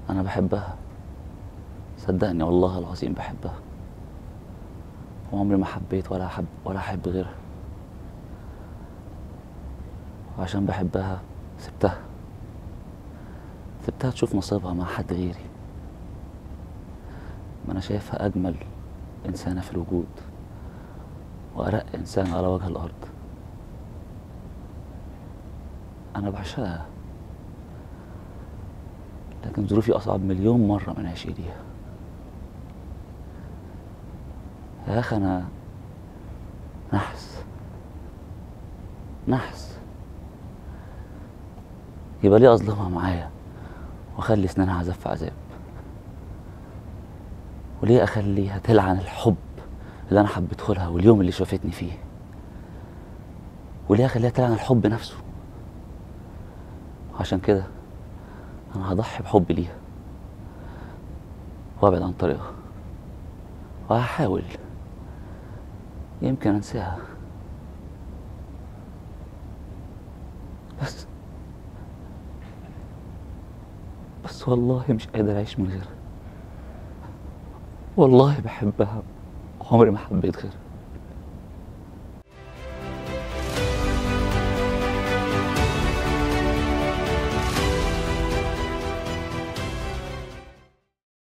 انا بحبها صدقني والله العظيم بحبها وعمري ما حبيت ولا احب ولا احب غيرها وعشان بحبها سبتها سبتها تشوف نصيبها مع حد غيري ما انا شايفها اجمل انسانه في الوجود وارق انسان على وجه الارض انا بعشقها لكن ظروفي اصعب مليون مره من عشقي ليها يا اخي انا نحس نحس يبقى ليه اظلمها معايا واخلي اسنانها عذاب في عذاب وليه اخليها تلعن الحب اللي انا حبيته لها واليوم اللي شافتني فيه وليه اخليها تلعن الحب نفسه عشان كده انا هضحي بحبي ليها وابعد عن طريقها وهحاول يمكن انساها بس بس والله مش قادر اعيش من غيرها والله بحبها عمري ما حبيت غيرها